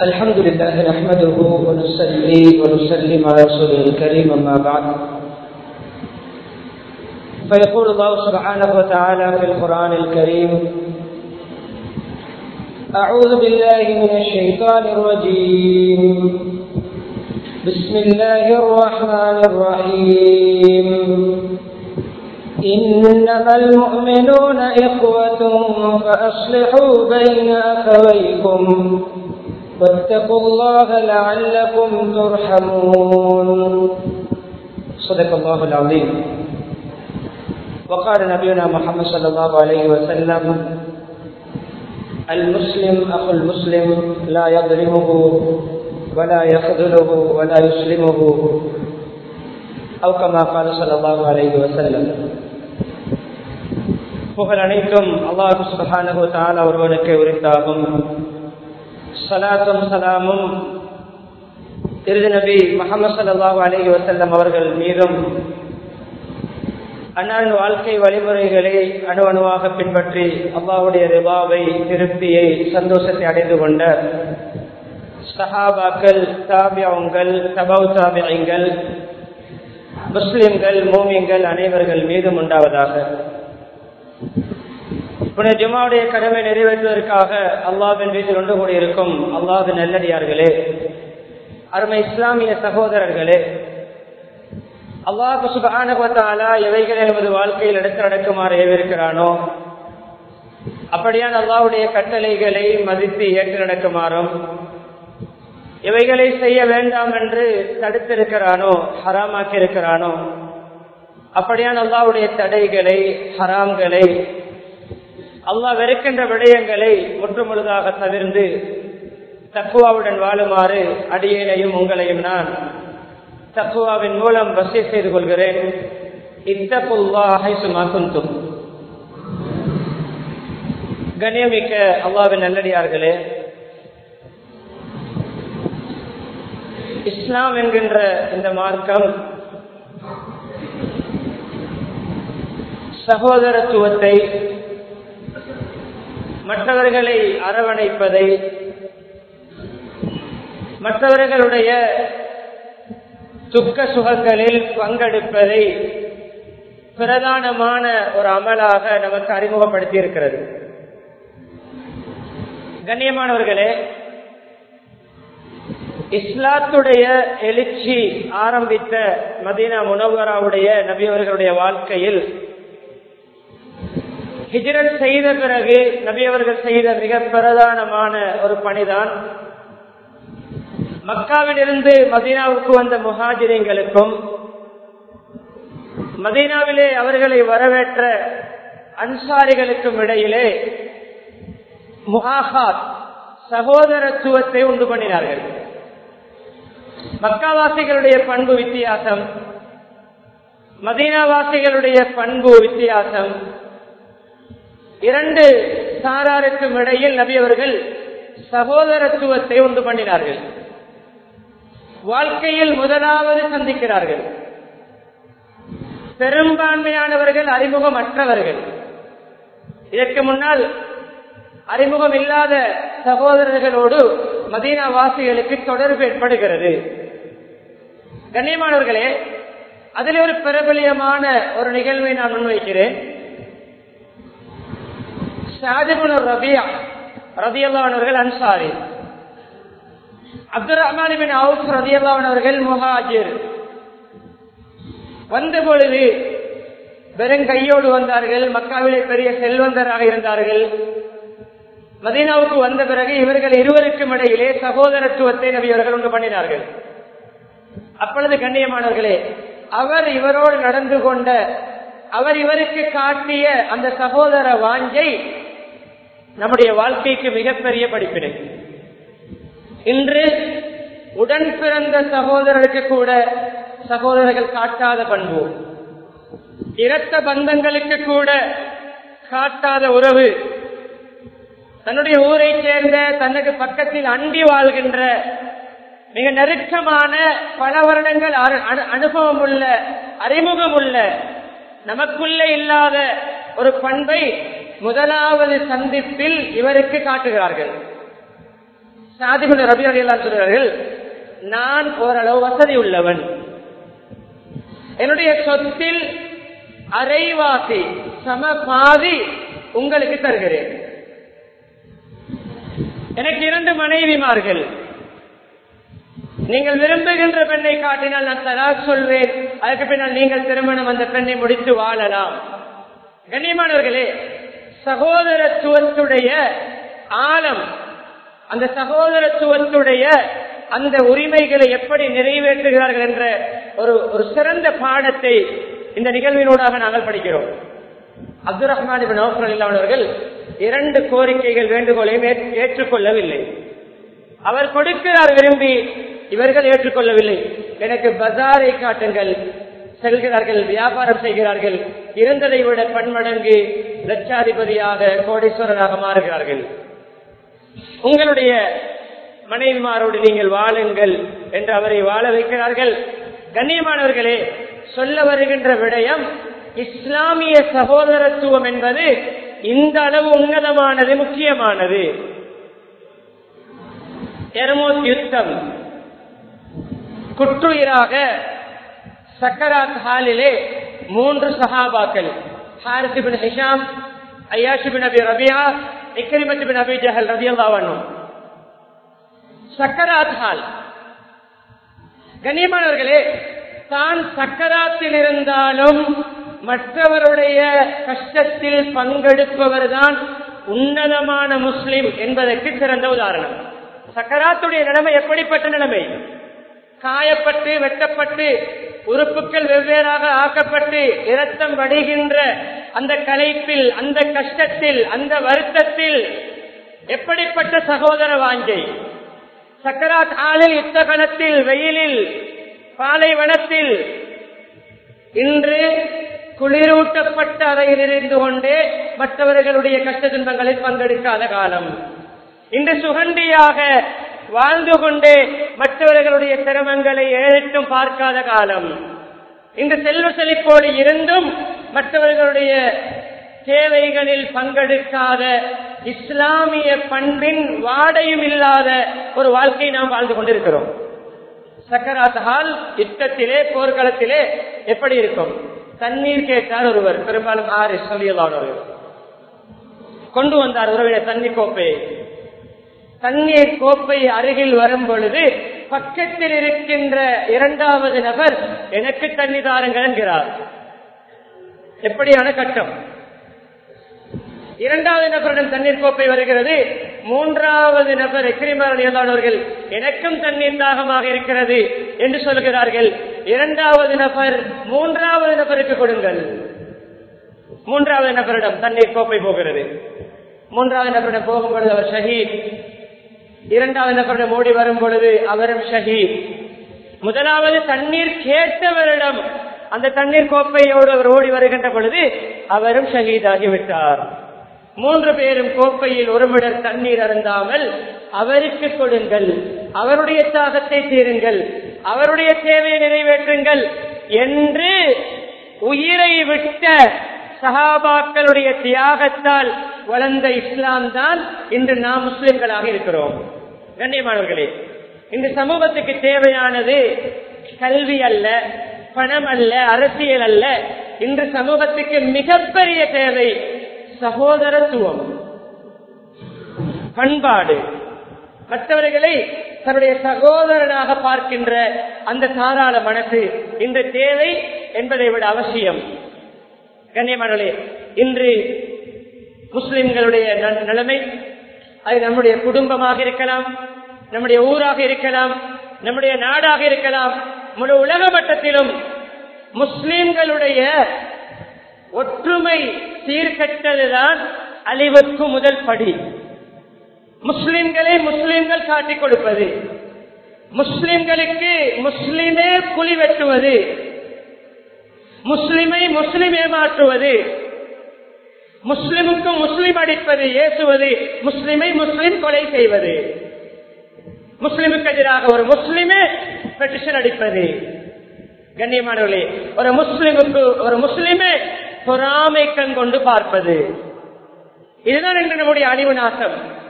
الحمد لله نحمده ونصلي ونسلم على رسوله الكريم أما بعد فيقول الله سبحانه وتعالى في القرآن الكريم أعوذ بالله من الشيطان الرجيم بسم الله الرحمن الرحيم إنما المؤمنون إخوة فأصلحوا بين أخويكم واتقوا الله لعلكم ترحمون صدق الله العظيم وقال نبينا محمد صلى الله عليه وسلم المسلم أخو المسلم لا يظلمه ولا يخذله ولا يسلمه أو كما قال صلى الله عليه وسلم புகழ் அனைத்தும் அல்லாஹு சுபஹானஹு தஆலா ஒருவனுக்கு உரித்தாகும் சலாத்தும் சலாமும் திருதி நபி முகமது சல்லாஹூ அலஹி வசல்லம் அவர்கள் மீதும் அன்னாரின் வாழ்க்கை வழிமுறைகளை அணு அணுவாக பின்பற்றி அல்லாவுடைய ரிபாவை திருப்தியை சந்தோஷத்தை அடைந்து கொண்ட சஹாபாக்கள் தாபியங்கள் தபவு தாபியங்கள் முஸ்லிம்கள் மோமியங்கள் அனைவர்கள் மீதும் உண்டாவதாக புனித ஜுமாவுடைய கடமை நிறைவேற்றுவதற்காக அல்லாவின் வீட்டில் ஒன்று கூடியிருக்கும் அல்லாவின் நல்லடியார்களே அருமை இஸ்லாமிய சகோதரர்களே அல்லாஹு சுபானுபத்தாலா எவைகளை நமது வாழ்க்கையில் எடுத்து நடக்குமாறு ஏவிருக்கிறானோ அப்படியான் அல்லாவுடைய கட்டளைகளை மதித்து ஏற்று நடக்குமாறும் எவைகளை செய்ய வேண்டாம் என்று தடுத்திருக்கிறானோ ஹராமாக்கி இருக்கிறானோ அப்படியான் அல்லாவுடைய தடைகளை ஹராம்களை அல்லாஹ் வெறுக்கின்ற விடயங்களை முற்றுமுழுதாக தவிர்ந்து தக்குவாவுடன் வாழுமாறு அடியேனையும் உங்களையும் நான் தக்குவாவின் மூலம் வசிய செய்து கொள்கிறேன் இத்தகுல்லாஹும் கண்ணியமிக்க அல்லாவின் நல்லடியார்களே இஸ்லாம் என்கின்ற இந்த மார்க்கம் சகோதரத்துவத்தை மற்றவர்களை அரவணைப்பதை மற்றவர்களுடைய துக்க சுகங்களில் பங்கெடுப்பதை பிரதானமான ஒரு அமலாக நமக்கு அறிமுகப்படுத்தி இருக்கிறது கண்ணியமானவர்களே இஸ்லாத்துடைய எழுச்சி ஆரம்பித்த மதீனா முனவராவுடைய நபியவர்களுடைய வாழ்க்கையில் ஹிஜரத் செய்த பிறகு நபியவர்கள் செய்த மிக பிரதானமான ஒரு பணிதான் மக்காவிலிருந்து மதீனாவுக்கு வந்த முஹாஜிரிங்களுக்கும் மதீனாவிலே அவர்களை வரவேற்ற அன்சாரிகளுக்கும் இடையிலே முஹாஹாத் சகோதரத்துவத்தை உண்டு பண்ணினார்கள் மக்காவாசிகளுடைய பண்பு வித்தியாசம் மதீனாவாசிகளுடைய பண்பு வித்தியாசம் இரண்டு சாராருக்கும் இடையில் நபி அவர்கள் சகோதரத்துவத்தை உண்டு பண்ணினார்கள் வாழ்க்கையில் முதலாவது சந்திக்கிறார்கள் பெரும்பான்மையானவர்கள் அறிமுகமற்றவர்கள் இதற்கு முன்னால் அறிமுகம் இல்லாத சகோதரர்களோடு மதீனா வாசிகளுக்கு தொடர்பு ஏற்படுகிறது கண்ணியமானவர்களே அதில் ஒரு பிரபலியமான ஒரு நிகழ்வை நான் முன்வைக்கிறேன் ஷாஜிபுன் ரபியா ரபியல்லாவனவர்கள் அன்சாரி அப்துல் ரஹ்மான் பின் அவுப் ரதியல்லாவனவர்கள் முஹாஜிர் வந்த பொழுது வெறும் கையோடு வந்தார்கள் மக்காவிலே பெரிய செல்வந்தராக இருந்தார்கள் மதீனாவுக்கு வந்த பிறகு இவர்கள் இருவருக்கும் இடையிலே சகோதரத்துவத்தை நபியவர்கள் உண்டு பண்ணினார்கள் அப்பொழுது கண்ணியமானவர்களே அவர் இவரோடு நடந்து கொண்ட அவர் இவருக்கு காட்டிய அந்த சகோதர வாஞ்சை நம்முடைய வாழ்க்கைக்கு மிகப்பெரிய படிப்பினை இன்று உடன் பிறந்த சகோதரருக்கு கூட சகோதரர்கள் காட்டாத பண்பு இரத்த பந்தங்களுக்கு கூட காட்டாத உறவு தன்னுடைய ஊரை சேர்ந்த தனக்கு பக்கத்தில் அண்டி வாழ்கின்ற மிக நெருக்கமான பல வருடங்கள் அனுபவம் உள்ள அறிமுகம் உள்ள நமக்குள்ளே இல்லாத ஒரு பண்பை முதலாவது சந்திப்பில் இவருக்கு காட்டுகிறார்கள் சாதிகுல ரபி அலியெல்லாம் சொல்கிறார்கள் நான் ஓரளவு வசதி உள்ளவன் என்னுடைய சொத்தில் அரைவாசி சம பாதி உங்களுக்கு தருகிறேன் எனக்கு இரண்டு மனைவிமார்கள் நீங்கள் விரும்புகின்ற பெண்ணை காட்டினால் நான் தலா சொல்வேன் அதுக்கு பின்னால் நீங்கள் திருமணம் அந்த பெண்ணை முடித்து வாழலாம் கண்ணியமானவர்களே சகோதரத்துவத்துடைய ஆழம் அந்த சகோதரத்துவத்துடைய அந்த உரிமைகளை எப்படி நிறைவேற்றுகிறார்கள் என்ற ஒரு ஒரு சிறந்த பாடத்தை இந்த நிகழ்வினூடாக நாங்கள் படிக்கிறோம் அப்துல் ரஹ்மான் அவர்கள் இரண்டு கோரிக்கைகள் வேண்டுகோளையும் ஏற்றுக்கொள்ளவில்லை அவர் கொடுக்கிறார் விரும்பி இவர்கள் ஏற்றுக்கொள்ளவில்லை எனக்கு பஜாரை காட்டுங்கள் செல்கிறார்கள் வியாபாரம் செய்கிறார்கள் இருந்ததை விட பன்மடங்கு லட்சாதிபதியாக கோடீஸ்வரராக மாறுகிறார்கள் உங்களுடைய மனைவிமாரோடு நீங்கள் வாழுங்கள் என்று அவரை வாழ வைக்கிறார்கள் கண்ணியமானவர்களே சொல்ல வருகின்ற விடயம் இஸ்லாமிய சகோதரத்துவம் என்பது இந்த அளவு உன்னதமானது முக்கியமானது எர்மோத் யுத்தம் குற்றுயிராக சக்கராத் ஹாலிலே மூன்று சஹாபாக்கள் ஹாரிசிபின் ஹிஷாம் ஐயாஷிபின் அபி ரபியா இக்கரிமத்திபின் அபி ஜஹல் ரதியல்லாவனும் சக்கராத் ஹால் கண்ணியமானவர்களே தான் சக்கராத்தில் இருந்தாலும் மற்றவருடைய கஷ்டத்தில் பங்கெடுப்பவர் தான் உன்னதமான முஸ்லிம் என்பதற்கு சிறந்த உதாரணம் சக்கராத்துடைய நிலைமை எப்படிப்பட்ட நிலைமை காயப்பட்டு வெட்டப்பட்டு உறுப்புகள் வெவ்வேறாக ஆக்கப்பட்டு இரத்தம் வடிகின்ற அந்த கலைப்பில் அந்த கஷ்டத்தில் அந்த வருத்தத்தில் எப்படிப்பட்ட சகோதர வாஞ்சை சக்கராத் ஆளில் யுத்த கணத்தில் வெயிலில் பாலைவனத்தில் இன்று குளிரூட்டப்பட்ட அறையில் இருந்து கொண்டே மற்றவர்களுடைய கஷ்ட துன்பங்களில் பங்கெடுக்காத காலம் இன்று சுகண்டியாக வாழ்ந்து கொண்டே மற்றவர்களுடைய சிரமங்களை ஏறிட்டும் பார்க்காத காலம் இன்று செல்வ செழிப்போடு இருந்தும் மற்றவர்களுடைய தேவைகளில் பங்கெடுக்காத இஸ்லாமிய பண்பின் வாடையும் இல்லாத ஒரு வாழ்க்கையை நாம் வாழ்ந்து கொண்டிருக்கிறோம் சக்கராத்தால் யுத்தத்திலே போர்க்களத்திலே எப்படி இருக்கும் தண்ணீர் கேட்டார் ஒருவர் பெரும்பாலும் ஆறு சொல்லியதானவர் கொண்டு வந்தார் உறவினர் தண்ணீர் கோப்பையை தண்ணீர் கோப்பை அருகில் வரும் பொழுது பக்கத்தில் இருக்கின்ற இரண்டாவது நபர் எனக்கு தண்ணி தாருங்கள் என்கிறார் எப்படியான கட்டம் இரண்டாவது நபரிடம் தண்ணீர் கோப்பை வருகிறது மூன்றாவது நபர் எக்கிரிமானவர்கள் எனக்கும் தண்ணீர் தாகமாக இருக்கிறது என்று சொல்கிறார்கள் இரண்டாவது நபர் மூன்றாவது நபருக்கு கொடுங்கள் மூன்றாவது நபரிடம் தண்ணீர் கோப்பை போகிறது மூன்றாவது நபரிடம் போகும் பொழுது அவர் ஷஹீத் இரண்டாவது நபரிடம் ஓடி வரும் பொழுது அவரும் ஷஹீத் முதலாவது தண்ணீர் கேட்டவரிடம் அந்த தண்ணீர் கோப்பையோடு அவர் ஓடி வருகின்ற பொழுது அவரும் ஷஹீதாகிவிட்டார் மூன்று பேரும் கோப்பையில் ஒரு மிடர் தண்ணீர் அருந்தாமல் அவருக்கு கொடுங்கள் அவருடைய தாகத்தை தீருங்கள் அவருடைய தேவையை நிறைவேற்றுங்கள் என்று உயிரை விட்ட சஹாபாக்களுடைய தியாகத்தால் வளர்ந்த இஸ்லாம் தான் இன்று நாம் முஸ்லிம்களாக இருக்கிறோம் கண்ணியமானவர்களே இந்த சமூகத்துக்கு தேவையானது கல்வி அல்ல பணம் அல்ல அரசியல் அல்ல இன்று சமூகத்துக்கு மிகப்பெரிய தேவை சகோதரத்துவம் பண்பாடு மற்றவர்களை தன்னுடைய சகோதரனாக பார்க்கின்ற அந்த தாராள மனசு இந்த தேவை என்பதை விட அவசியம் கண்ணியமானே இன்று முஸ்லிம்களுடைய நிலைமை அது நம்முடைய குடும்பமாக இருக்கலாம் நம்முடைய ஊராக இருக்கலாம் நம்முடைய நாடாக இருக்கலாம் முழு உலக மட்டத்திலும் முஸ்லிம்களுடைய ஒற்றுமை சீர்கட்டதுதான் அழிவுக்கு முதல் படி முஸ்லிம்களை முஸ்லிம்கள் காட்டிக் கொடுப்பது முஸ்லிம்களுக்கு முஸ்லிமே குழி வெட்டுவது முஸ்லிமை முஸ்லிம் ஏமாற்றுவது முஸ்லிமுக்கு முஸ்லிம் அடிப்பது ஏசுவது முஸ்லிமை முஸ்லிம் கொலை செய்வது முஸ்லிமுக்கு எதிராக ஒரு முஸ்லிமே பெட்டிஷன் அடிப்பது கண்ணியமானவர்களே ஒரு முஸ்லிமுக்கு ஒரு முஸ்லிமே பொறாமைக்கம் கொண்டு பார்ப்பது இதுதான் இன்று நம்முடைய அழிவு நாசம்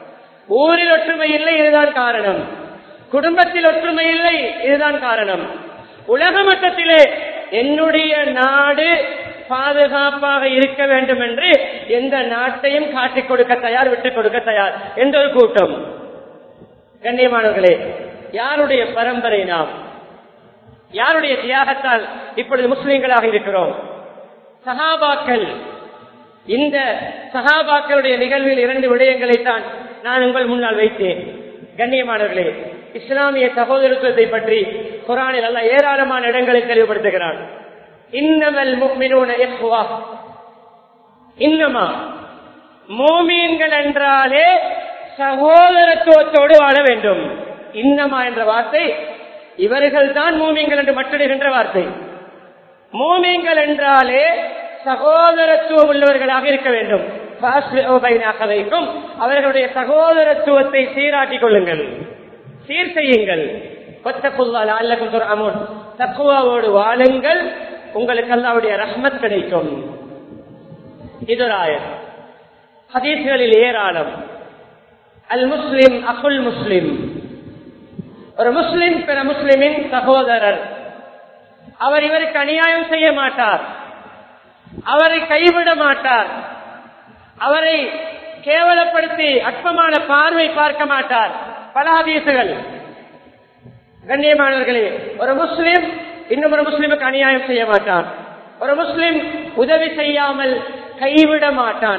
ஊரில் ஒற்றுமை இல்லை இதுதான் காரணம் குடும்பத்தில் ஒற்றுமை இல்லை இதுதான் காரணம் உலக மட்டத்திலே என்னுடைய நாடு பாதுகாப்பாக இருக்க வேண்டும் என்று எந்த நாட்டையும் காட்டிக் கொடுக்க தயார் விட்டுக் கொடுக்க தயார் என்ற ஒரு கூட்டம் கண்ணியமானவர்களே யாருடைய பரம்பரை நாம் யாருடைய தியாகத்தால் இப்பொழுது முஸ்லிம்களாக இருக்கிறோம் சஹாபாக்கள் இந்த சஹாபாக்களுடைய நிகழ்வில் இரண்டு விடயங்களைத்தான் நான் உங்கள் முன்னால் வைத்தேன் கண்ணியமானவர்களே இஸ்லாமிய சகோதரத்துவத்தை பற்றி குரானில் அல்ல ஏராளமான இடங்களை தெளிவுபடுத்துகிறான் இன்னமல் முக்மினூன இஹ்வா இன்னமா மோமீன்கள் என்றாலே சகோதரத்துவத்தோடு வாழ வேண்டும் இன்னமா என்ற வார்த்தை இவர்கள் தான் மூமியங்கள் என்று மட்டிடுகின்ற வார்த்தை மூமியங்கள் என்றாலே சகோதரத்துவம் உள்ளவர்களாக இருக்க வேண்டும் வைக்கும் அவர்களுடைய சகோதரத்துவத்தை சீராட்டிக் கொள்ளுங்கள் சீர் செய்யுங்கள் தக்குவாவோடு வாழுங்கள் உங்களுக்கு அல்லாவுடைய ரஹ்மத் கிடைக்கும் இதுராயர் ஹதீஸ்களில் ஏராளம் அல் முஸ்லிம் அகுல் முஸ்லிம் ஒரு முஸ்லிம் பிற முஸ்லிமின் சகோதரர் அவர் இவருக்கு அநியாயம் செய்ய மாட்டார் அவரை கைவிட மாட்டார் அவரை கேவலப்படுத்தி அற்பமான பார்வை பார்க்க மாட்டார் பல ஹதீசுகள் கண்ணியமானவர்களே ஒரு முஸ்லிம் இன்னும் ஒரு முஸ்லிமுக்கு அநியாயம் செய்ய மாட்டான் ஒரு முஸ்லிம் உதவி செய்யாமல் கைவிட மாட்டான்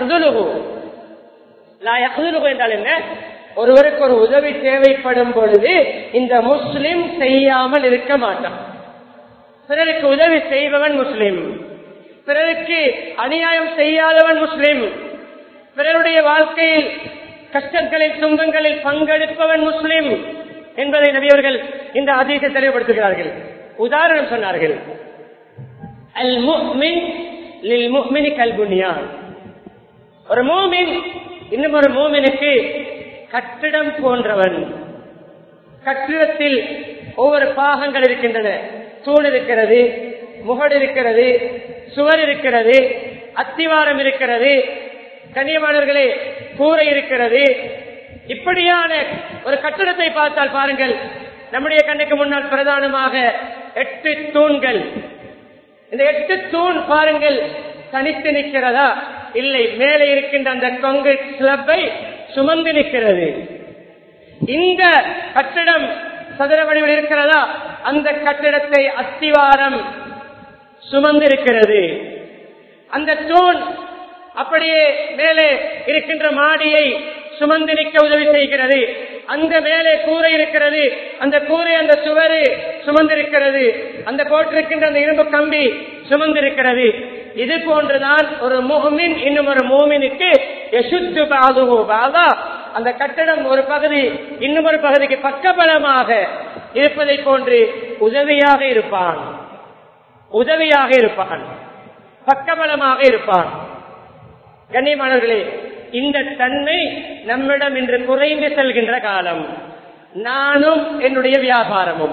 என்றால் என்ன ஒருவருக்கு ஒரு உதவி தேவைப்படும் பொழுது இந்த முஸ்லிம் செய்யாமல் இருக்க மாட்டான் பிறருக்கு உதவி செய்பவன் முஸ்லிம் பிறருக்கு அநியாயம் செய்யாதவன் முஸ்லிம் பிறருடைய வாழ்க்கையில் கஷ்டங்களில் துன்பங்களில் பங்கெடுப்பவன் முஸ்லிம் என்பதை நபியவர்கள் இந்த அதிகத்தை தெளிவுபடுத்துகிறார்கள் உதாரணம் சொன்னார்கள் அல் முக்மின் லில் முக்மினி கல்புனியான் ஒரு மூமின் இன்னும் ஒரு மூமினுக்கு கட்டிடம் போன்றவன் கட்டிடத்தில் ஒவ்வொரு பாகங்கள் இருக்கின்றன தூண் இருக்கிறது முகடு இருக்கிறது சுவர் இருக்கிறது அத்திவாரம் இருக்கிறது கண்ணியமானவர்களே கூரை இருக்கிறது இப்படியான ஒரு கட்டிடத்தை பார்த்தால் பாருங்கள் நம்முடைய கண்ணுக்கு முன்னால் பிரதானமாக எட்டு தூண்கள் இந்த எட்டு தூண் பாருங்கள் தனித்து நிற்கிறதா இல்லை மேலே இருக்கின்ற அந்த கொங்கிரீட் ஸ்லப்பை சுமந்து நிற்கிறது இந்த கட்டிடம் சதுர வடிவில் இருக்கிறதா அந்த கட்டிடத்தை அஸ்திவாரம் சுமந்திருக்கிறது அந்த தூண் அப்படியே மேலே இருக்கின்ற மாடியை சுமந்து நிற்க உதவி செய்கிறது அந்த மேலே கூரை இருக்கிறது அந்த கூரை அந்த சுவரு சுமந்திருக்கிறது அந்த போட்டிருக்கின்ற அந்த இரும்பு கம்பி சுமந்திருக்கிறது இது போன்றுதான் ஒரு முகமின் இன்னும் ஒரு மூமினுக்கு எசுத்து பாதுகோ பாதா அந்த கட்டடம் ஒரு பகுதி இன்னும் ஒரு பகுதிக்கு பக்கபலமாக இருப்பதை போன்று உதவியாக இருப்பான் உதவியாக இருப்பான் பக்கபலமாக இருப்பான் கண்ணியமானவர்களே இந்த தன்மை நம்மிடம் இன்று குறைந்து செல்கின்ற காலம் நானும் என்னுடைய வியாபாரமும்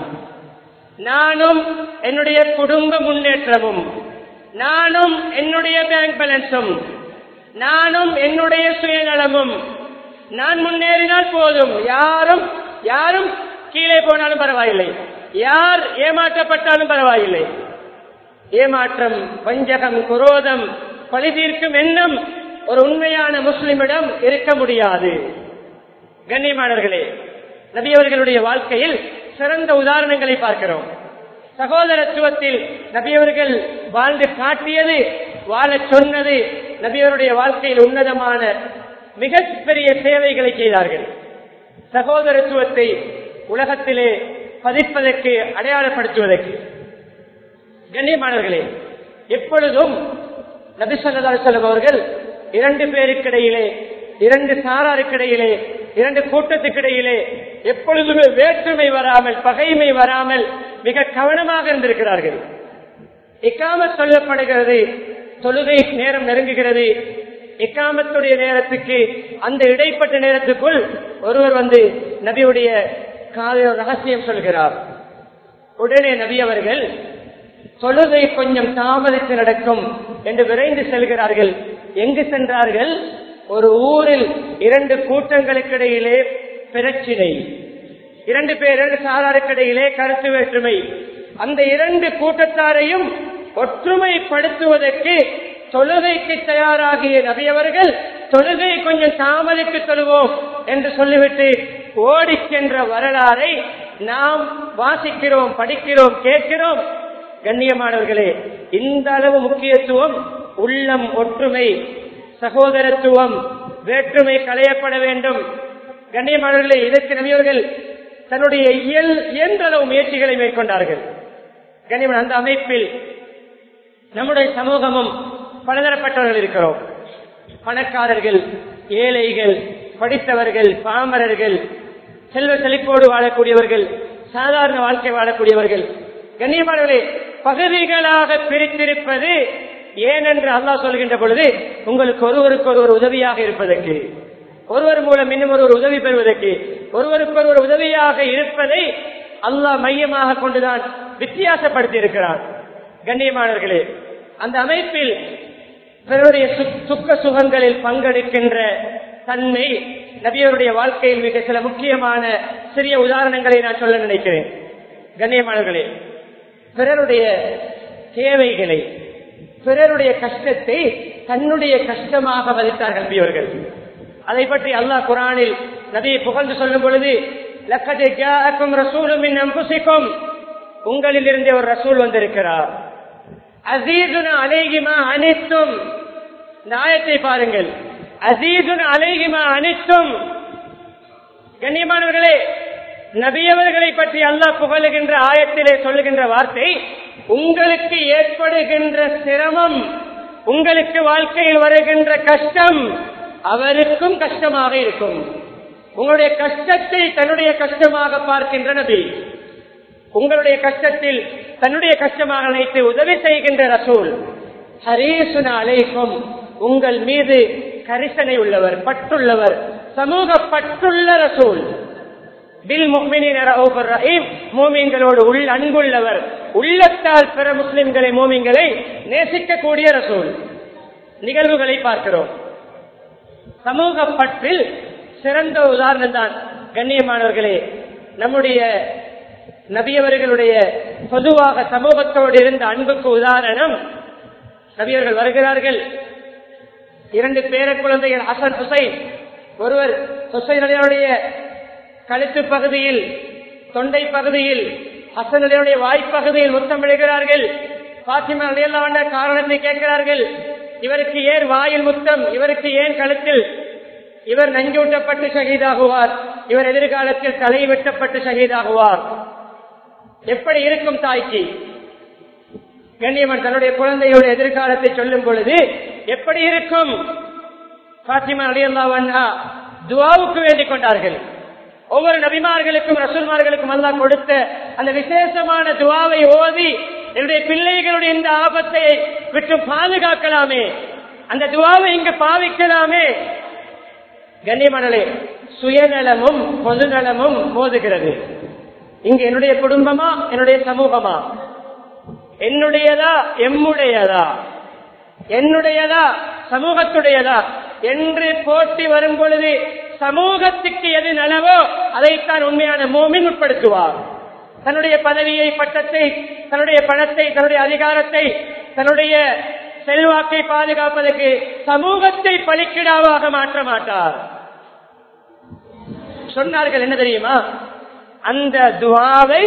நானும் என்னுடைய குடும்ப முன்னேற்றமும் நானும் என்னுடைய பேங்க் பேலன்ஸும் நானும் என்னுடைய சுயநலமும் நான் முன்னேறினால் போதும் யாரும் யாரும் கீழே போனாலும் பரவாயில்லை யார் ஏமாற்றப்பட்டாலும் பரவாயில்லை ஏமாற்றம் வஞ்சகம் குரோதம் கொலை தீர்க்கும் எண்ணம் ஒரு உண்மையான முஸ்லிமிடம் இருக்க முடியாது கண்ணியமானவர்களே நபியவர்களுடைய வாழ்க்கையில் சிறந்த உதாரணங்களை பார்க்கிறோம் சகோதரத்துவத்தில் நபியவர்கள் வாழ்ந்து காட்டியது வாழ சொன்னது நபியவருடைய வாழ்க்கையில் உன்னதமான மிகப்பெரிய சேவைகளை செய்தார்கள் சகோதரத்துவத்தை உலகத்திலே பதிப்பதற்கு அடையாளப்படுத்துவதற்கு கண்ணியமானவர்களே எப்பொழுதும் நபி சொல்லா செல்லம் அவர்கள் இரண்டு பேருக்கிடையிலே இரண்டு சாராருக்கிடையிலே இரண்டு கூட்டத்துக்கிடையிலே எப்பொழுதுமே வேற்றுமை வராமல் பகைமை வராமல் மிக கவனமாக இருந்திருக்கிறார்கள் இக்காமத் சொல்லப்படுகிறது தொழுகை நேரம் நெருங்குகிறது இக்காமத்துடைய நேரத்துக்கு அந்த இடைப்பட்ட நேரத்துக்குள் ஒருவர் வந்து நபியுடைய காதல் ரகசியம் சொல்கிறார் உடனே நபி அவர்கள் தொழுகை கொஞ்சம் தாமதித்து நடக்கும் என்று விரைந்து செல்கிறார்கள் எங்கு சென்றார்கள் ஒரு ஊரில் இரண்டு கூட்டங்களுக்கு இடையிலே பிரச்சினை இரண்டு பேர் இரண்டு சாராருக்கிடையிலே கருத்து வேற்றுமை அந்த இரண்டு கூட்டத்தாரையும் ஒற்றுமைப்படுத்துவதற்கு தொழுகைக்கு தயாராகிய நபியவர்கள் தொழுகை கொஞ்சம் தாமதித்து தொழுவோம் என்று சொல்லிவிட்டு ஓடி சென்ற வரலாறை நாம் வாசிக்கிறோம் படிக்கிறோம் கேட்கிறோம் கண்ணியமானவர்களே இந்த அளவு முக்கியத்துவம் உள்ளம் ஒற்றுமை சகோதரத்துவம் வேற்றுமை களையப்பட வேண்டும் கண்ணியமானவர்களே இதற்கு நபியவர்கள் தன்னுடைய இயல் இயன்ற அளவு முயற்சிகளை மேற்கொண்டார்கள் கண்ணியமான அந்த அமைப்பில் நம்முடைய சமூகமும் பலதரப்பட்டவர்கள் இருக்கிறோம் பணக்காரர்கள் ஏழைகள் படித்தவர்கள் பாமரர்கள் செல்வ செழிப்போடு வாழக்கூடியவர்கள் சாதாரண வாழ்க்கை வாழக்கூடியவர்கள் கண்ணியமானவர்களே பகுதிகளாக பிரித்திருப்பது ஏனென்று அல்லாஹ் சொல்கின்ற பொழுது உங்களுக்கு ஒருவருக்கு ஒருவர் உதவியாக இருப்பதற்கு ஒருவர் மூலம் இன்னும் ஒருவர் உதவி பெறுவதற்கு ஒருவருக்கு ஒருவர் உதவியாக இருப்பதை அல்லாஹ் மையமாக கொண்டுதான் வித்தியாசப்படுத்தி இருக்கிறார் கண்ணியமானவர்களே அந்த அமைப்பில் பிறருடைய சுக்க சுகங்களில் பங்கெடுக்கின்ற தன்மை நபியருடைய வாழ்க்கையில் மிக சில முக்கியமான சிறிய உதாரணங்களை நான் சொல்ல நினைக்கிறேன் கண்ணியமானவர்களே பிறருடைய தேவைகளை பிறருடைய கஷ்டத்தை தன்னுடைய கஷ்டமாக மதித்தார்கள் நபியவர்கள் அதை பற்றி அல்லாஹ் குரானில் நபியை புகழ்ந்து சொல்லும் பொழுது லக்கதை ஜாக்கும் ரசூலும் அம்புசிக்கும் உங்களில் இருந்தே ஒரு ரசூல் வந்திருக்கிறார் அசீதுன அலைகிமா அனைத்தும் இந்த ஆயத்தை பாருங்கள் அசீதுன அலைகிமா அனைத்தும் கண்ணியமானவர்களே நபியவர்களை பற்றி அல்லாஹ் புகழுகின்ற ஆயத்திலே சொல்லுகின்ற வார்த்தை உங்களுக்கு ஏற்படுகின்ற சிரமம் உங்களுக்கு வாழ்க்கையில் வருகின்ற கஷ்டம் அவருக்கும் கஷ்டமாக இருக்கும் உங்களுடைய கஷ்டத்தை தன்னுடைய கஷ்டமாக பார்க்கின்ற நபி உங்களுடைய கஷ்டத்தில் தன்னுடைய கஷ்டமாக நினைத்து உதவி செய்கின்ற ரசூல் ஹரீசுன அலைக்கும் உங்கள் மீது கரிசனை உள்ளவர் பற்றுள்ளவர் சமூக பற்றுள்ள ரசூல் பில் மூமிங்களோடு உள் அன்புள்ளவர் உள்ளத்தால் பிற முஸ்லிம்களை மூமிங்களை நேசிக்கக்கூடிய ரசூல் நிகழ்வுகளை பார்க்கிறோம் சமூக பற்றில் சிறந்த உதாரணம் தான் கண்ணியமானவர்களே நம்முடைய நபியவர்களுடைய பொதுவாக சமூகத்தோடு இருந்த அன்புக்கு உதாரணம் நபியவர்கள் வருகிறார்கள் இரண்டு பேர குழந்தைகள் ஹசன் ஹுசைன் ஒருவர் ஹுசைனுடைய கழுத்து பகுதியில் தொண்டை பகுதியில் ஹசனுடைய வாய்ப்பகுதியில் முத்தம் விழுகிறார்கள் பாத்திமா அடையலான காரணத்தை கேட்கிறார்கள் இவருக்கு ஏன் வாயில் முத்தம் இவருக்கு ஏன் கழுத்தில் இவர் நஞ்சூட்டப்பட்டு ஷஹீதாகுவார் இவர் எதிர்காலத்தில் தலை வெட்டப்பட்டு ஷஹீதாகுவார் எப்படி இருக்கும் தாய்க்கு கண்ணியமன் தன்னுடைய குழந்தையோட எதிர்காலத்தை சொல்லும் பொழுது எப்படி இருக்கும் பாத்திமா அலியல்லா துவாவுக்கு வேண்டிக் கொண்டார்கள் ஒவ்வொரு நபிமார்களுக்கும் ரசூல்மார்களுக்கும் அல்லாஹ் கொடுத்த அந்த விசேஷமான துவாவை ஓதி என்னுடைய பிள்ளைகளுடைய இந்த ஆபத்தை விட்டு பாதுகாக்கலாமே அந்த துவாவை இங்கு பாவிக்கலாமே கண்ணியமனலே சுயநலமும் பொதுநலமும் மோதுகிறது இங்கு என்னுடைய குடும்பமா என்னுடைய சமூகமா என்னுடையதா எம்முடையதா என்னுடையதா சமூகத்துடையதா என்று போட்டி வரும் பொழுது சமூகத்துக்கு எது நலவோ அதைத்தான் உண்மையான மோமின் உட்படுத்துவார் தன்னுடைய பதவியை பட்டத்தை தன்னுடைய பணத்தை தன்னுடைய அதிகாரத்தை தன்னுடைய செல்வாக்கை பாதுகாப்பதற்கு சமூகத்தை பலிக்கிடாவாக மாற்ற மாட்டார் சொன்னார்கள் என்ன தெரியுமா அந்த துவாவை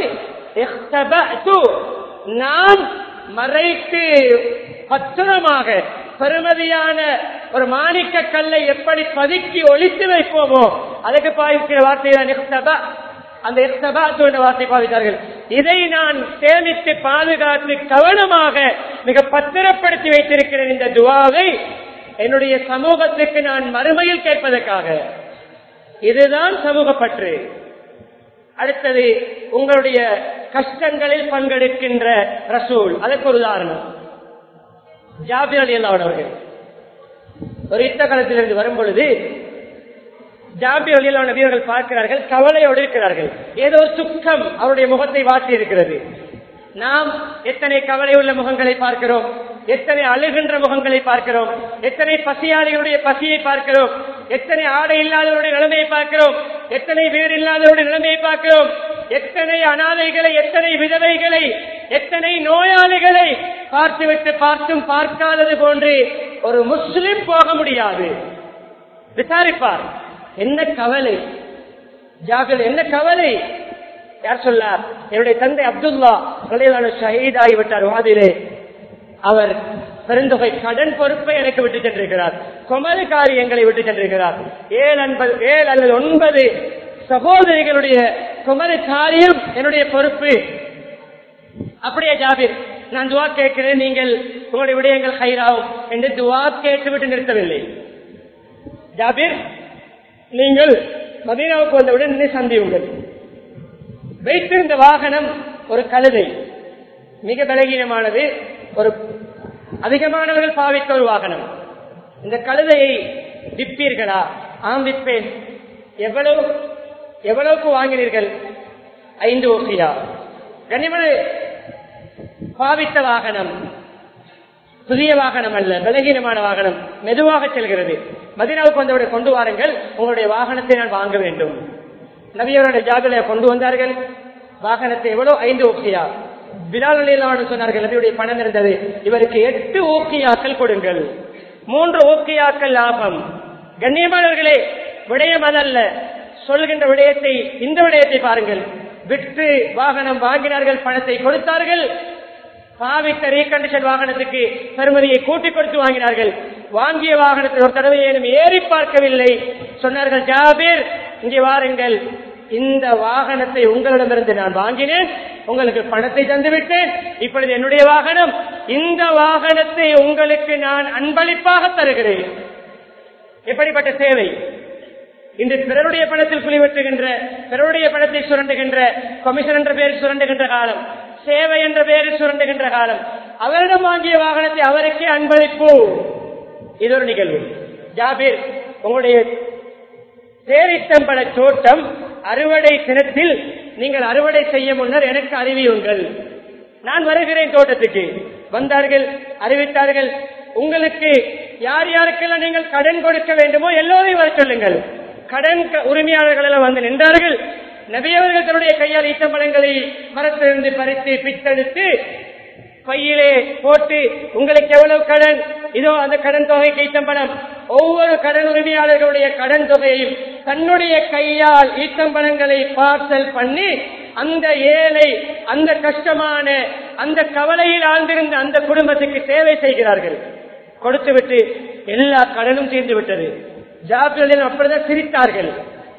நான் மறைத்து பத்திரமாக பெருமதியான ஒரு மாணிக்க கல்லை எப்படி பதுக்கி ஒழித்து வைப்போமோ அதுக்கு பாவிக்கிற வார்த்தை தான் அந்த என்ற வார்த்தை பாவித்தார்கள் இதை நான் சேமித்து பாதுகாத்து கவனமாக மிக பத்திரப்படுத்தி வைத்திருக்கிறேன் இந்த துவாவை என்னுடைய சமூகத்துக்கு நான் மறுமையில் கேட்பதற்காக இதுதான் சமூக பற்று அடுத்தது உங்களுடைய கஷ்டங்களில் பங்கெடுக்கின்ற ரசூல் அதற்கு ஒரு உதாரணம் ஜாபிர் அலி அவர்கள் ஒரு யுத்த காலத்திலிருந்து வரும் பொழுது ஜாபிர் அலி நபியர்கள் பார்க்கிறார்கள் கவலையோடு இருக்கிறார்கள் ஏதோ துக்கம் அவருடைய முகத்தை வாசி இருக்கிறது நாம் எத்தனை கவலை உள்ள முகங்களை பார்க்கிறோம் எத்தனை அழுகின்ற முகங்களை பார்க்கிறோம் எத்தனை பசியாளிகளுடைய பசியை பார்க்கிறோம் எத்தனை ஆடை இல்லாதவருடைய நிலைமையை பார்க்கிறோம் எத்தனை வீடு இல்லாதவருடைய நிலைமையை பார்க்கிறோம் எத்தனை அனாதைகளை எத்தனை விதவைகளை எத்தனை நோயாளிகளை பார்த்துவிட்டு பார்த்தும் பார்க்காதது போன்று ஒரு முஸ்லிம் போக முடியாது விசாரிப்பார் என்ன கவலை ஜாகிர் என்ன கவலை யார் சொல்லார் என்னுடைய தந்தை அப்துல்லா கலையிலான ஷஹீத் ஆகிவிட்டார் வாதிலே அவர் பெருந்தொகை கடன் பொறுப்பை எனக்கு விட்டு சென்றிருக்கிறார் குமரி காரியங்களை விட்டு சென்றிருக்கிறார் ஏழு அன்பது ஏழு அல்லது ஒன்பது சகோதரிகளுடைய குமரி காரியம் என்னுடைய பொறுப்பு அப்படியே ஜாபிர் நான் துவா கேட்கிறேன் நீங்கள் உங்களுடைய விடயங்கள் ஹைராவும் என்று துவா கேட்டுவிட்டு நிறுத்தவில்லை ஜாபிர் நீங்கள் மதீனாவுக்கு வந்தவுடன் என்னை சந்தியுங்கள் வைத்திருந்த வாகனம் ஒரு கழுதை மிக பலகீனமானது ஒரு அதிகமானவர்கள் பாவித்த ஒரு வாகனம் இந்த கழுதையை விற்பீர்களா ஆம் விற்பேன் எவ்வளவு எவ்வளவுக்கு வாங்கினீர்கள் ஐந்து ஓசியா கனிமன பாவித்த வாகனம் புதிய வாகனம் அல்ல பலகீனமான வாகனம் மெதுவாக செல்கிறது மதினாவுக்கு வந்தவரை கொண்டு வாருங்கள் உங்களுடைய வாகனத்தை நான் வாங்க வேண்டும் நபியவருடைய ஜாபில கொண்டு வந்தார்கள் வாகனத்தை எவ்வளவு ஐந்து ஓக்கியா பிலால் அலிலான்னு சொன்னார்கள் நபியுடைய பணம் இருந்தது இவருக்கு எட்டு ஓக்கியாக்கள் கொடுங்கள் மூன்று ஓக்கியாக்கள் லாபம் கண்ணியமானவர்களே விடயம் அதல்ல சொல்கின்ற விடயத்தை இந்த விடயத்தை பாருங்கள் விற்று வாகனம் வாங்கினார்கள் பணத்தை கொடுத்தார்கள் பாவித்த ரீகண்டிஷன் வாகனத்துக்கு பெருமதியை கூட்டிக் கொடுத்து வாங்கினார்கள் வாங்கிய வாகனத்தில் ஒரு தடவை ஏனும் ஏறி பார்க்கவில்லை சொன்னார்கள் ஜாபீர் இங்கே வாருங்கள் இந்த வாகனத்தை உங்களிடமிருந்து நான் வாங்கினேன் உங்களுக்கு பணத்தை தந்துவிட்டேன் இப்பொழுது என்னுடைய வாகனம் இந்த வாகனத்தை உங்களுக்கு நான் அன்பளிப்பாக தருகிறேன் எப்படிப்பட்ட சேவை இன்று பிறருடைய பணத்தில் குளிவெட்டுகின்ற பிறருடைய பணத்தை சுரண்டுகின்ற கமிஷன் என்ற பெயரில் சுரண்டுகின்ற காலம் சேவை என்ற பெயரில் சுரண்டுகின்ற காலம் அவரிடம் வாங்கிய வாகனத்தை அவருக்கே அன்பளிப்பு இது ஒரு நிகழ்வு ஜாபீர் உங்களுடைய சேரித்தம்பட தோட்டம் அறுவடை தினத்தில் நீங்கள் அறுவடை செய்ய முன்னர் எனக்கு அறிவியுங்கள் நான் வருகிறேன் தோட்டத்துக்கு வந்தார்கள் அறிவித்தார்கள் உங்களுக்கு யார் யாருக்கெல்லாம் நீங்கள் கடன் கொடுக்க வேண்டுமோ எல்லோரையும் வர சொல்லுங்கள் கடன் க- உரிமையாளர்கள் எல்லாம் வந்து நின்றார்கள் நபியவர்கள் தன்னுடைய கையால் ஈட்டம்பழங்களை மரத்திலிருந்து பறித்து பித்தெடுத்து பையிலே போட்டு உங்களுக்கு எவ்வளவு கடன் இதோ அந்த கடன் தொகை ஈட்டம்பழம் ஒவ்வொரு கடன் உரிமையாளர்களுடைய கடன் தொகையையும் தன்னுடைய கையால் ஈட்டம்பழங்களை பார்சல் பண்ணி அந்த ஏழை அந்த கஷ்டமான அந்த கவலையில் ஆழ்ந்திருந்த அந்த குடும்பத்துக்கு சேவை செய்கிறார்கள் கொடுத்துவிட்டு எல்லா கடனும் தீர்ந்து விட்டது ஜாபிரில் அப்படிதான் சிரித்தார்கள்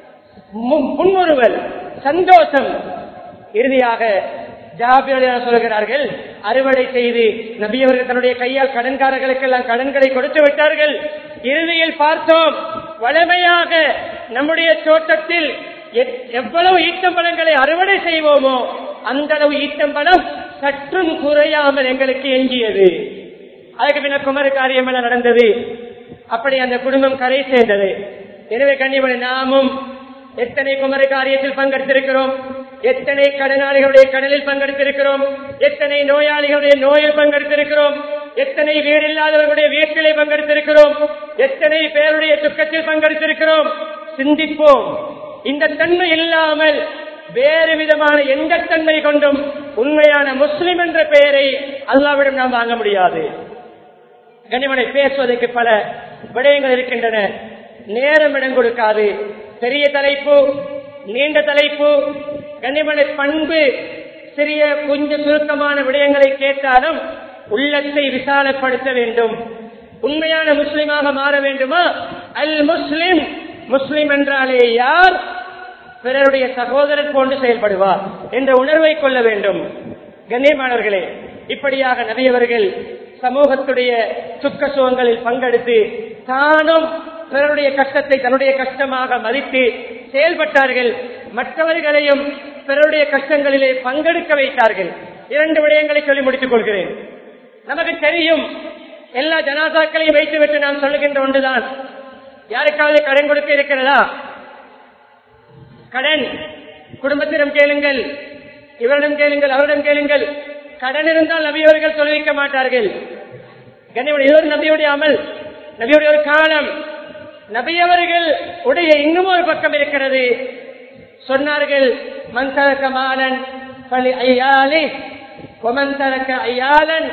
மு- முன்முறுவல் சந்தோஷம் இறுதியாக ஜாபிரில் சொல்கிறார்கள் அறுவடை செய்து நபியவர்கள் தன்னுடைய கையால் கடன்காரர்களுக்கெல்லாம் கடன்களை கொடுத்து விட்டார்கள் இறுதியில் பார்த்தோம் வளமையாக நம்முடைய தோட்டத்தில் எத்- எவ்வளவு ஈட்டம்பழங்களை அறுவடை செய்வோமோ அந்த அளவு ஈட்டம்பழம் சற்றும் குறையாமல் எங்களுக்கு எஞ்சியது அதுக்கு பின்ன குமர காரியம் எல்லாம் நடந்தது அப்படி அந்த குடும்பம் கரை சேர்ந்தது எனவே கண்ணியமணி நாமும் எத்தனை குமர காரியத்தில் பங்கெடுத்திருக்கிறோம் எத்தனை கடனாளிகளுடைய கடலில் பங்கெடுத்திருக்கிறோம் எத்தனை நோயாளிகளுடைய நோயில் பங்கெடுத்திருக்கிறோம் எத்தனை வீடு இல்லாதவர்களுடைய வீட்டிலே பங்கெடுத்திருக்கிறோம் எத்தனை பேருடைய துக்கத்தில் பங்கெடுத்திருக்கிறோம் சிந்திப்போம் இந்த தன்மை இல்லாமல் வேறு விதமான எந்த தன்மை கொண்டும் உண்மையான முஸ்லிம் என்ற பெயரை அல்லாவிடம் நாம் வாங்க முடியாது கனிமனை பேசுவதற்கு பல விடயங்கள் இருக்கின்றன நேரம் இடம் கொடுக்காது பெரிய தலைப்பு நீண்ட தலைப்பு கனிமனை பண்பு சிறிய கொஞ்சம் சுருக்கமான விடயங்களை கேட்டாலும் உள்ளத்தை விசாலப்படுத்த வேண்டும் உண்மையான முஸ்லிமாக மாற வேண்டுமா அல் முஸ்லிம் முஸ்லிம் என்றாலே யார் பிறருடைய சகோதரர் போன்று செயல்படுவார் என்ற உணர்வை கொள்ள வேண்டும் கண்ணியமானவர்களே இப்படியாக நபியவர்கள் சமூகத்துடைய சுக்க சுகங்களில் பங்கெடுத்து தானும் பிறருடைய கஷ்டத்தை தன்னுடைய கஷ்டமாக மதித்து செயல்பட்டார்கள் மற்றவர்களையும் பிறருடைய கஷ்டங்களிலே பங்கெடுக்க வைத்தார்கள் இரண்டு விடயங்களை சொல்லி முடித்துக் கொள்கிறேன் நமக்கு தெரியும் எல்லா ஜனாதாக்களையும் வைத்துவிட்டு நாம் சொல்லுகின்ற ஒன்றுதான் யாருக்காவது கடன் கொடுக்க இருக்கிறதா கடன் குடும்பத்திடம் கேளுங்கள் இவரிடம் கேளுங்கள் அவரிடம் கேளுங்கள் கடன் இருந்தால் நபியவர்கள் தொழுவிக்க மாட்டார்கள் கண்ணியமான இது ஒரு நபியுடைய அமல் நபியுடைய ஒரு காலம் நபியவர்கள் உடைய இன்னும் ஒரு பக்கம் இருக்கிறது சொன்னார்கள் மன் தரக்க மாலன் பலி ஐயாலி ஒமன் தரக்க ஐயாலன்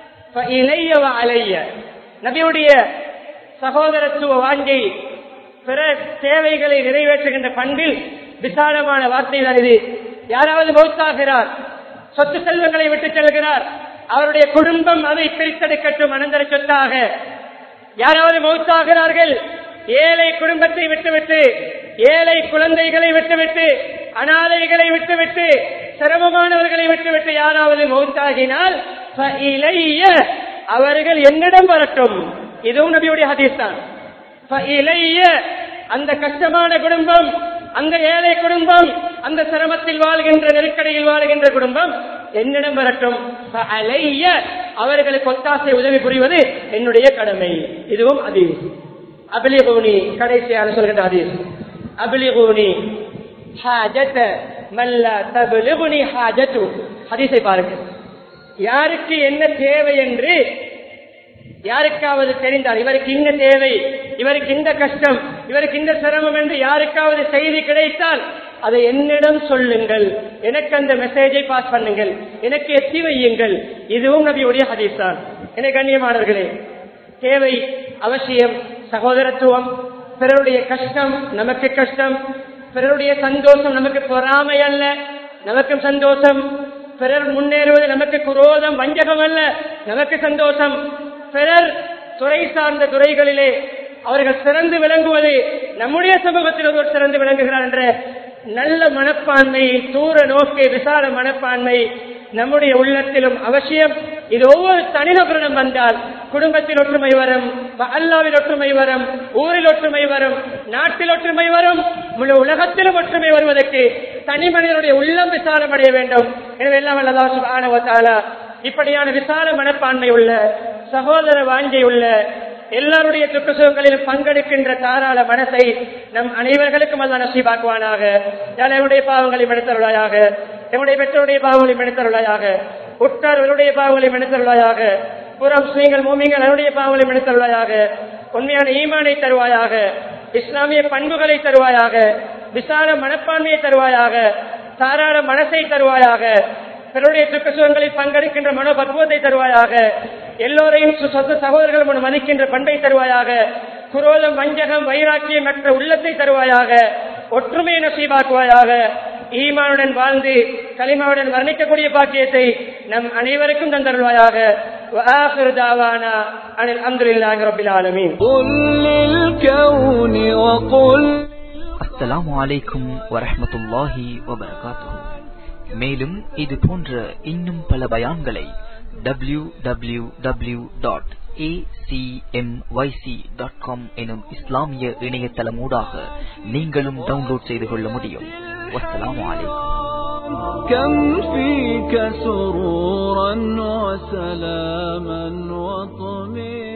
இளைய அலைய நபியுடைய சகோதரத்துவ வாங்கி பிற தேவைகளை நிறைவேற்றுகின்ற பண்பில் விசாலமான வார்த்தை தான் இது யாராவது மௌத்தாகிறார் சொத்து செல்வங்களை விட்டு செல்கிறார் அவருடைய குடும்பம் அதை பிரித்தெடுக்கட்டும் அனந்தர சொத்தாக யாராவது மௌத்தாகிறார்கள் ஏழை குடும்பத்தை விட்டுவிட்டு ஏழை குழந்தைகளை விட்டுவிட்டு அனாதைகளை விட்டுவிட்டு சிரமமானவர்களை விட்டுவிட்டு யாராவது மௌத்தாகினால் இளைய அவர்கள் என்னிடம் வரட்டும் இதுவும் நபியுடைய ஹதீஸ் தான் இளைய அந்த கஷ்டமான குடும்பம் அந்த ஏழை குடும்பம் அந்த சிரமத்தில் வாழ்கின்ற நெருக்கடியில் வாழ்கின்ற குடும்பம் என்னிடம் வரட்டும் அலைய அவர்களுக்கு ஒத்தாசை உதவி புரிவது என்னுடைய கடமை இதுவும் அதீஸ் அபிலிகூனி கடைசியான சொல்கின்ற அதீஸ் அபிலிகூனி ஹாஜத மல்ல தபிலிகுனி ஹாஜத்து ஹதீஸை பாருங்கள் யாருக்கு என்ன தேவை என்று யாருக்காவது தெரிந்தால் இவருக்கு இந்த தேவை இவருக்கு இந்த கஷ்டம் இவருக்கு இந்த சிரமம் என்று யாருக்காவது செய்தி கிடைத்தால் அதை என்னிடம் சொல்லுங்கள் எனக்கு அந்த மெசேஜை பாஸ் பண்ணுங்கள் எனக்கு எத்தி வையுங்கள் இதுவும் நபியுடைய ஹதீஸ் தான் என கண்ணியமானவர்களே தேவை அவசியம் சகோதரத்துவம் பிறருடைய கஷ்டம் நமக்கு கஷ்டம் பிறருடைய சந்தோஷம் நமக்கு பொறாமை அல்ல நமக்கும் சந்தோஷம் பிறர் முன்னேறுவது நமக்கு குரோதம் வஞ்சகம் அல்ல நமக்கு சந்தோஷம் பிறர் துறை சார்ந்த துறைகளிலே அவர்கள் சிறந்து விளங்குவது நம்முடைய சமூகத்தில் ஒருவர் சிறந்து விளங்குகிறார் என்ற நல்ல மனப்பான்மை தூர நோக்கை விசால மனப்பான்மை நம்முடைய உள்ளத்திலும் அவசியம் இது ஒவ்வொரு தனிநபரிடம் வந்தால் குடும்பத்தில் ஒற்றுமை வரும் அல்லாவில் ஒற்றுமை வரும் ஊரில் ஒற்றுமை வரும் நாட்டில் ஒற்றுமை வரும் முழு உலகத்திலும் ஒற்றுமை வருவதற்கு தனி மனிதனுடைய உள்ளம் விசாலம் அடைய வேண்டும் எனவே எல்லாம் அல்லதா இப்படியான விசால மனப்பான்மை உள்ள சகோதர வாஞ்சை உள்ள எல்லாருடைய துக்க சுகங்களிலும் பங்கெடுக்கின்ற தாராள மனசை நம் அனைவர்களுக்கும் அல்ல நசீபாக்குவானாக என்னுடைய பாவங்களை மனிதருளாயாக என்னுடைய பெற்றோருடைய பாவங்களை மனிதருளாயாக உற்றார்களுடைய பாவங்களை மனிதருளாயாக புறம் ஸ்ரீங்கள் மூமிங்கள் அவருடைய பாவங்களை மனிதருளாயாக உண்மையான ஈமானை தருவாயாக இஸ்லாமிய பண்புகளை தருவாயாக விசால மனப்பான்மையை தருவாயாக தாராள மனசை தருவாயாக பிறருடைய துக்க சுகங்களில் பங்கெடுக்கின்ற மனோபக்குவத்தை தருவாயாக எல்லோரையும் சொந்த சகோதரர்கள் முன் மதிக்கின்ற பண்பை தருவாயாக குரோதம் வஞ்சகம் வைராக்கியம் மற்ற உள்ளத்தை தருவாயாக ஒற்றுமையை நசீபாக்குவாயாக ஈமானுடன் வாழ்ந்து களிமாவுடன் வர்ணிக்கக்கூடிய பாக்கியத்தை நம் அனைவருக்கும் தந்தருவாயாக அஸ்ஸலாமு அலைக்கும் வரஹமத்துல்லாஹி வபரகாத்துஹு மேலும் இது போன்ற இன்னும் பல பயான்களை W W W dot acmyc.com எனும் இஸ்லாமிய இணையதளமூடாக நீங்களும் டவுன்லோட் செய்து கொள்ள முடியும் வஸ்ஸலாமு அலைக்கும் كم فيك سرورا وسلاما وطمئنا